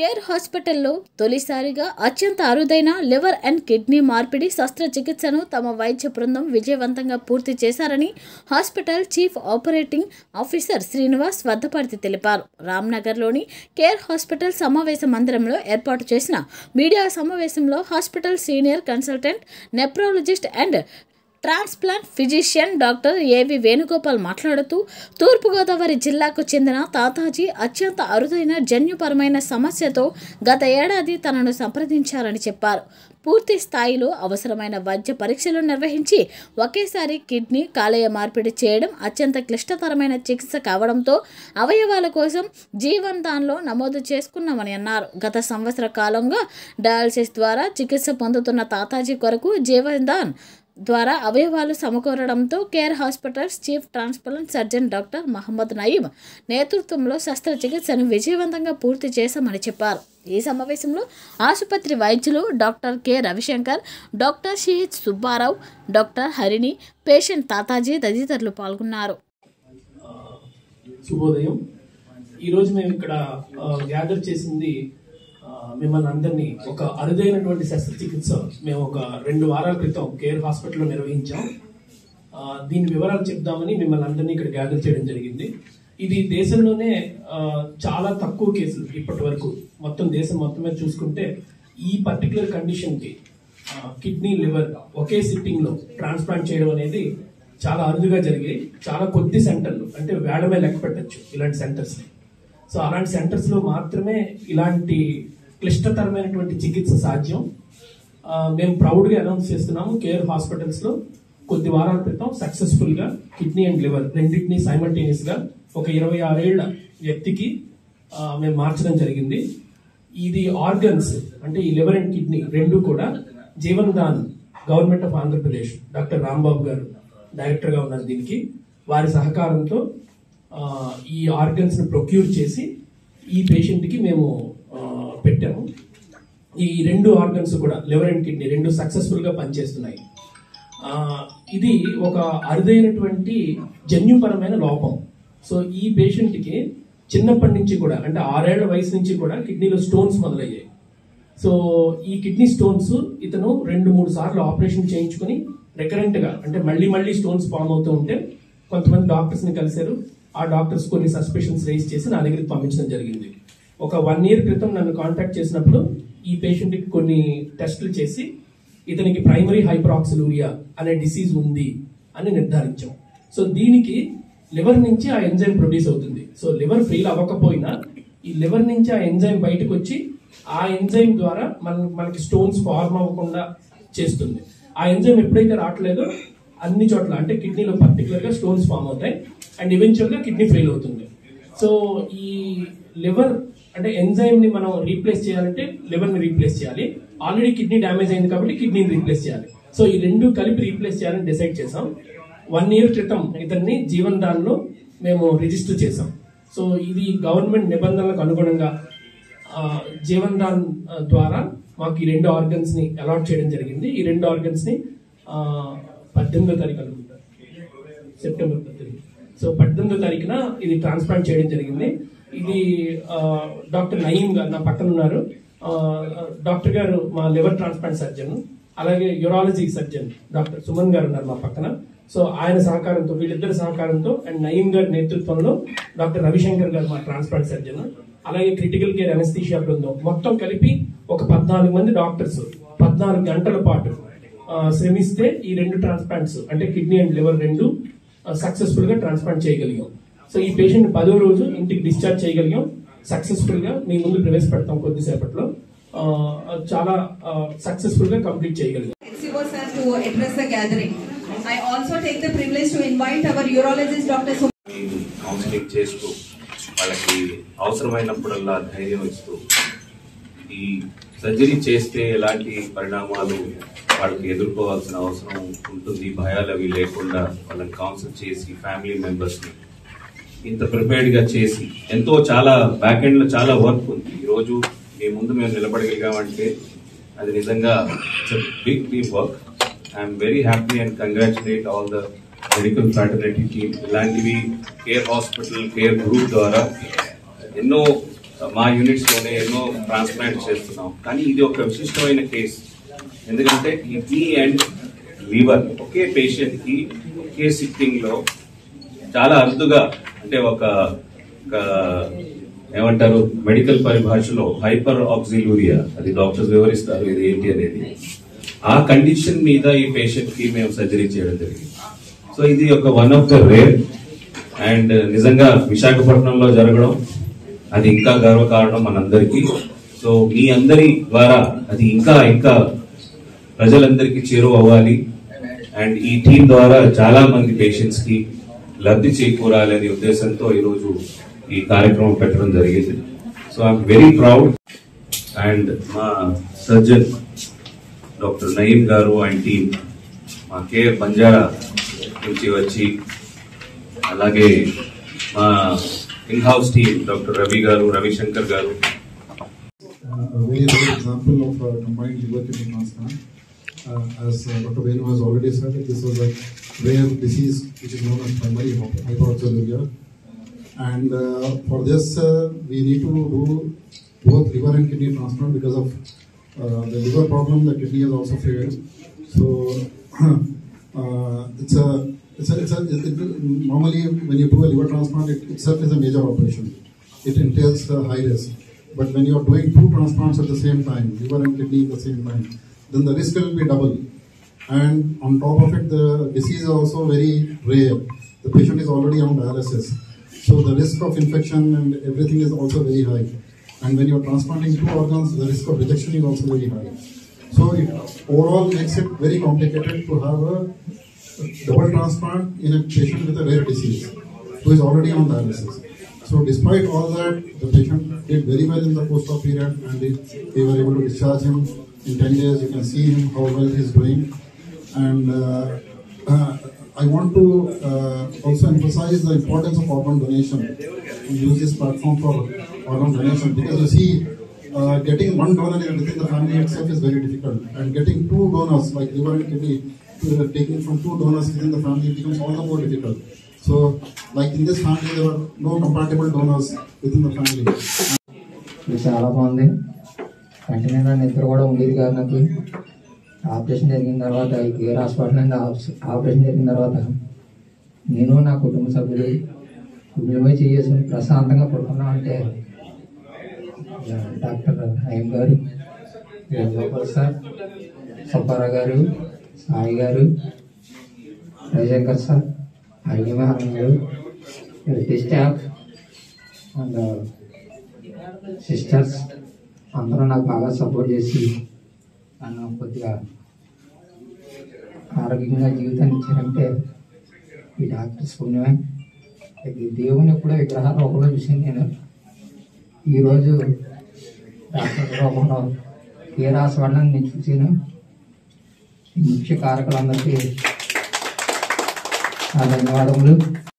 Care హాస్పిటల్లో తొలిసారిగా అత్యంత అరుదైన లివర్ అండ్ కిడ్నీ మార్పిడి శస్త్రచికిత్సను తమ వైద్య బృందం విజయవంతంగా పూర్తి చేశారని hospital chief operating officer Srinivas Vaddaparthi తెలిపారు రామ్నగర్లోని కేర్ హాస్పిటల్ సమావేశ మందిరంలో ఏర్పాటు చేసిన మీడియా సమావేశంలో hospital senior consultant nephrologist and transplant physician doctor AV Venugopal మాట్లాడుతూ తూర్పుగోదావరి జిల్లాకు చెందిన తాతాజీ అత్యంత అరుదైన జన్యుపరమైన సమస్యతో గత ఏడాది తనను సంప్రదించారని చెప్పారు పూర్తి స్థాయిలో అవసరమైన వైద్య పరీక్షలు నిర్వహించి ఒకేసారి కిడ్నీ కాలేయ మార్పిడి చేయడం అత్యంత క్లిష్టతరమైన చికిత్స కావడంతో అవయవాల కోసం జీవన్ దాన్లో నమోదు చేసుకున్నామని అన్నారు గత సంవత్సర కాలంగా డయాలసిస్ ద్వారా చికిత్స పొందుతున్న తాతాజీ కొరకు జీవన్ దాన్ ద్వారా అవయవాలు సమకూరడంతో care hospitals chief transplant surgeon doctor Mohammed Nayeem నేతృత్వంలో శస్త్రచికిత్సను విజయవంతంగా పూర్తి చేశామని చెప్పారు ఈ సమావేశంలో ఆసుపత్రి వైద్యులు doctor K Ravishankar doctor CH Subbarao doctor Harini patient Tataji తదితరులు పాల్గొన్నారు శుభోదయం ఈరోజు మేము ఇక్కడ గ్యాదర్ చేసింది ఆ, మిమ్మల్ని అందరినీ ఒక అరుదైనటువంటి శస్త్రచికిత్స మేము ఒక రెండు వారాల క్రితం కేర్ హాస్పిటల్లో నిర్వహించాం ఆ, దీని వివరాలు చెప్దామని మిమ్మల్ని అందరినీ ఇక్కడ గ్యాదర్ చేయడం జరిగింది ఇది దేశంలోనే ఆ, చాలా తక్కువ కేసులు ఇప్పటి వరకు మొత్తం దేశం మొత్తం మీద చూసుకుంటే ఈ పర్టికులర్ కండిషన్కి కిడ్నీ లివర్ ఒకే సిట్టింగ్ లో ట్రాన్స్ప్లాంట్ చేయడం అనేది చాలా అరుదుగా జరిగాయి చాలా కొద్ది సెంటర్లు అంటే వేడమే లెక్క పెట్టచ్చు ఇలాంటి సెంటర్స్ సో అలాంటి సెంటర్స్ లో మాత్రమే ఇలాంటి క్లిష్టతరమైనటువంటి చికిత్స సాధ్యం ఆ, మేము ప్రౌడ్ గా అనౌన్స్ చేస్తున్నాము కేర్ హాస్పిటల్స్ లో కొద్ది వారాల క్రితం సక్సెస్ఫుల్ గా కిడ్నీ అండ్ లివర్ రెండింటిని సైమల్టేనియస్ గా ఒక ఇరవై ఆరేళ్ల వ్యక్తికి ఆ, మేము మార్చడం జరిగింది ఇది ఆర్గన్స్ అంటే ఈ లివర్ అండ్ కిడ్నీ రెండు కూడా Jeevan Dan government of Andhra Pradesh doctor Rambabu గారు డైరెక్టర్ గా ఉన్నారు దీనికి వారి సహకారంతో ఆ, ఈ ఆర్గన్స్ ని ప్రొక్యూర్ చేసి ఈ పేషెంట్ కి మేము ఆ, పెట్టాము ఈ రెండు ఆర్గన్స్ కూడా లివర్ అండ్ కిడ్నీ రెండు సక్సెస్ఫుల్ గా పనిచేస్తున్నాయి ఆ, ఇది ఒక అరుదైనటువంటి జన్యుపరమైన లోపం సో ఈ పేషెంట్ కి చిన్నప్పటి నుంచి కూడా అంటే ఆరేళ్ల వయసు నుంచి కూడా కిడ్నీలో స్టోన్స్ మొదలయ్యాయి సో ఈ కిడ్నీ స్టోన్స్ ఇతను రెండు మూడు సార్లు ఆపరేషన్ చేయించుకుని రికరెంట్ గా అంటే మళ్ళీ మళ్ళీ స్టోన్స్ ఫామ్ అవుతూ ఉంటే కొంతమంది డాక్టర్స్ ని కలిశారు ఆ డాక్టర్స్ కొన్ని సస్పెషన్స్ రేస్ చేసి నా దగ్గరికి పంపించడం జరిగింది ఒక వన్ ఇయర్ క్రితం నన్ను కాంటాక్ట్ చేసినప్పుడు ఈ పేషెంట్ కి కొన్ని టెస్టులు చేసి ఇతనికి ప్రైమరీ హైపరాక్సిలూరియా అనే డిసీజ్ ఉంది అని నిర్ధారించాం సో దీనికి లివర్ నుంచి ఆ ఎంజైమ్ ప్రొడ్యూస్ అవుతుంది సో లివర్ ఫెయిల్ అవ్వకపోయినా ఈ లివర్ నుంచి ఆ ఎంజైమ్ బయటకు వచ్చి ఆ ఎంజైమ్ ద్వారా మన మనకి స్టోన్స్ ఫార్మ్ అవ్వకుండా చేస్తుంది ఆ ఎంజైమ్ ఎప్పుడైతే రావట్లేదో అన్ని చోట్ల అంటే కిడ్నీలో పర్టికులర్ గా స్టోన్స్ ఫామ్ అవుతాయి అండ్ ఈవెన్చువల్ గా కిడ్నీ ఫెయిల్ అవుతుంది సో ఈ లివర్ అంటే ఎంజైమ్ ని మనం రీప్లేస్ చేయాలంటే లివర్ ని రీప్లేస్ చేయాలి ఆల్రెడీ కిడ్నీ డ్యామేజ్ అయింది కాబట్టి కిడ్నీని రీప్లేస్ చేయాలి సో ఈ రెండు కలిపి రీప్లేస్ చేయాలని డిసైడ్ చేసాం వన్ ఇయర్ క్రితం ఇతన్ని జీవన్ దాన్లో మేము రిజిస్టర్ చేసాం సో ఇది గవర్నమెంట్ నిబంధనలకు అనుగుణంగా ఆ, జీవన్ దాన్ ఆ, ద్వారా మాకు ఈ రెండు ఆర్గన్స్ ని అలాట్ చేయడం జరిగింది ఈ రెండు ఆర్గన్స్ ని ఆ, పద్దెనిమిదో తారీఖు అనుకుంటా సెప్టెంబర్ పద్దెనిమిది సో పద్దెనిమిదో తారీఖున ఇది ట్రాన్స్ప్లాంట్ చేయడం జరిగింది ఇది ఆ, డాక్టర్ నయీం గారు నా పక్కన ఉన్నారు ఆ, డాక్టర్ గారు మా లివర్ ట్రాన్స్ప్లాంట్ సర్జన్ అలాగే యూరాలజీ సర్జన్ డాక్టర్ సుమన్ గారు ఉన్నారు మా పక్కన సో ఆయన సహకారంతో వీళ్ళిద్దరి సహకారంతో అండ్ నయీం గారి నేతృత్వంలో డాక్టర్ రవిశంకర్ గారు మా ట్రాన్స్ప్లాంట్ సర్జన్ అలాగే క్రిటికల్ కేర్ అనస్థీషియా బృందం మొత్తం కలిపి ఒక పద్నాలుగు మంది డాక్టర్స్ పద్నాలుగు గంటల పాటు ఆ, శ్రమిస్తే ఈ రెండు ట్రాన్స్ప్లాంట్స్ అంటే కిడ్నీ అండ్ లివర్ రెండు సక్సెస్ఫుల్ గా ట్రాన్స్ప్లాంట్ చేయగలిగాం సో ఈ పేషెంట్ పదో రోజు ఇంటికి డిశ్చార్జ్ చేయగలిగాం సక్సెస్ఫుల్ గా మీ ముందు ప్రవేశపెడతాం కొద్దిసేపట్లో ఆ, చాలా సక్సెస్ఫుల్ గా కంప్లీట్ చేయగలిగాం HCO sir to address the gathering. I also take the privilege to invite our urologist Dr. Sum- counselling చేస్తూ వాళ్ళకి అవసరమైనప్పుడల్లా ధైర్యం ఇస్తూ ఈ సర్జరీ చేస్తే ఎలాంటి పరిణామాలు వాళ్ళకి ఎదుర్కోవాల్సిన అవసరం ఉంటుంది భయాలు అవి లేకుండా వాళ్ళని కౌన్సిల్ చేసి ఫ్యామిలీ మెంబర్స్ని ఇంత ప్రిపేర్డ్ గా చేసి ఎంతో చాలా బ్యాక్ ఎండ్ లో చాలా వర్క్ ఉంది ఈ రోజు మీ ముందు మేము నిలబడగలిగామంటే అది నిజంగా big team work I'm very happy and congratulate all the medical fraternity team ఇలాంటివి కేర్ హాస్పిటల్ కేర్ గ్రూప్ ద్వారా ఎన్నో మా యూనిట్స్ లోనే ఎన్నో ట్రాన్స్ప్లాంట్ చేస్తున్నాం కానీ ఇది ఒక విశిష్టమైన కేసు ఎందుకంటే కిడ్నీ అండ్ లివర్ ఒకే పేషెంట్ కి ఒకే సిట్టింగ్ లో చాలా అరుదుగా అంటే ఒక ఒక ఏమంటారు మెడికల్ పరిభాషలో హైపర్ ఆక్సిలూరియా అది డాక్టర్స్ వివరిస్తారు ఇది ఏంటి అనేది ఆ కండిషన్ మీద ఈ పేషెంట్ కి మేము సర్జరీ చేయడం జరిగింది సో ఇది ఒక one of the rare and నిజంగా విశాఖపట్నంలో జరగడం అది ఇంకా గర్వకారణం మనందరికీ సో మీ అందరి ద్వారా అది ఇంకా ఇంకా ప్రజలందరికీ చేరువ అవ్వాలి అండ్ ఈ టీం ద్వారా చాలా మంది పేషెంట్స్ కి లబ్ధి చేకూరాలనే ఉద్దేశంతో ఈరోజు ఈ కార్యక్రమం పెట్టడం జరిగింది so I'm very proud and మా సర్జన్ డాక్టర్ నయీం గారు అండ్ టీం మా కే బంజారా నుంచి వచ్చి అలాగే మా in house team doctor Ravi గారు రవిశంకర్ గారు a very good example of a combined liver kidney transplant. Uh, as uh, Dr. Venu has already said, this was a rare disease which is known as primary hypo- hyperoxaluria. And uh, for this, uh, we need to do both liver and kidney transplant because of uh, the liver problem. The kidney has also failed. So uh, it's a it's a, it's a it, it, normally when you do a liver transplant, it itself is a major operation. It entails a high risk. But when you are doing two transplants at the same time, liver and kidney at the same time, then the risk will be double. And on top of it, the disease is also very rare. The patient is already on dialysis. So the risk of infection and everything is also very high. And when you are transplanting two organs, the risk of rejection is also very high. So it overall makes it very complicated to have a double transplant in a patient with a rare disease who is already on dialysis. So despite all that, the patient did very well in the post-op period and they, they were able to discharge him in 10 days. You can see him how well he's doing. And uh, uh, I want to uh, also emphasize the importance of organ donation and use this platform for organ donation because you see, uh, getting one donor within the family itself is very difficult, and getting two donors like liver and kidney, uh, taking from two donors within the family becomes all the more difficult. So, like in this family, there were no compatible donors within the family. ఇది చాలా బాగుంది కంటిన్యూగా నిద్ర కూడా ఉండేది కాదు నాకు operation జరిగిన తర్వాత ఈ కేర్ హాస్పిటల్ నుండి ఆప- ఆపరేషన్ జరిగిన తర్వాత నేను నా కుటుంబ సభ్యులు కుటుంబమే చేసుకుని ప్రశాంతంగా పడుకున్నాం అంటే ఆ, డాక్టర్ అయ్యం గారు వేణుగోపాల్ సార్ సుబ్బారావు గారు సాయి గారు రవిశంకర్ సార్ అయ్యమహన్ గారు ఎల్టీ స్టాఫ్ అండ్ సిస్టర్స్ అందరూ నాకు బాగా సపోర్ట్ చేసి నన్ను కొద్దిగా ఆరోగ్యంగా జీవితాన్ని ఇచ్చారంటే ఈ డాక్టర్స్ పుణ్యమే ఈ దేవుని కూడా విగ్రహాల రూపంలో చూసాను నేను ఈరోజు డాక్టర్ రూపంలో ఏ రాసవాళ్ళని నేను చూసాను ఈ ముఖ్య కారకులందరికీ నా ధన్యవాదములు